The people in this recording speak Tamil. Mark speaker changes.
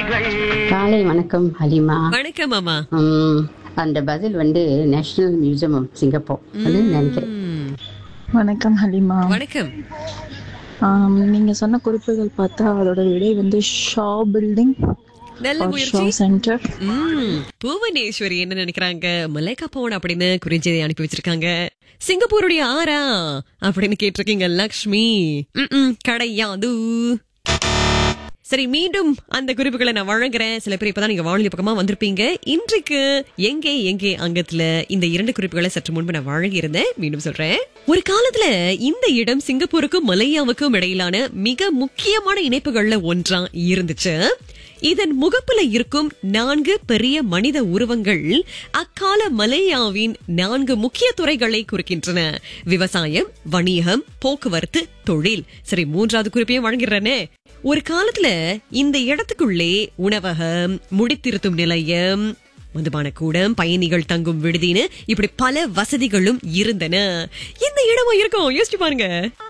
Speaker 1: கண்கள்
Speaker 2: காலை வணக்கம் ஹலிமா
Speaker 3: வணக்கம் மாமா
Speaker 2: உம், அந்த பதில் வந்து நேஷனல் மியூசியம் ஆஃப் சிங்கப்பூர் நினைக்கிறேன்
Speaker 3: ம்,
Speaker 4: வணக்கம் ஹலிமா
Speaker 3: வணக்கம்
Speaker 4: ஆம், நீங்க சொன்ன குறிப்புகள் பார்த்தா அதோட விடை வந்து ஷா பில்டிங்
Speaker 3: நல்ல
Speaker 4: ஷா
Speaker 3: முயற்சி
Speaker 4: சென்டர்
Speaker 3: ம், புவனேஸ்வரி என்ன நினைக்கிறாங்க மலைக்கா போன் அப்படின்னு குறிஞ்சதை அனுப்பி வச்சிருக்காங்க சிங்கப்பூருடைய ஆறா அப்படின்னு கேட்டிருக்கீங்க லக்ஷ்மி ம்ம், கிடையாது சரி மீண்டும் அந்த குறிப்புகளை நான் வழங்குறேன் சில பேர் இப்பதான் நீங்க வானொலி பக்கமா வந்திருப்பீங்க இன்றைக்கு எங்கே எங்கே அங்கத்துல இந்த இரண்டு குறிப்புகளை சற்று முன்பு நான் வழங்கியிருந்தேன் மீண்டும் சொல்றேன் ஒரு காலத்துல இந்த இடம் சிங்கப்பூருக்கும் மலேயாவுக்கும் இடையிலான மிக முக்கியமான இணைப்புகள்ல ஒன்றா இருந்துச்சு இதன் முகப்புல இருக்கும் நான்கு பெரிய மனித உருவங்கள் அக்கால மலேயாவின் நான்கு முக்கிய துறைகளை குறிக்கின்றன விவசாயம் வணிகம் போக்குவரத்து தொழில் சரி மூன்றாவது குறிப்பையும் வழங்கிடுறேனே ஒரு காலத்துல இந்த இடத்துக்குள்ளே உணவகம் முடித்திருத்தும் நிலையம் மதுபான கூடம் பயணிகள் தங்கும் விடுதின்னு இப்படி பல வசதிகளும் இருந்தன இந்த இடமா இருக்கும் யோசிச்சு பாருங்க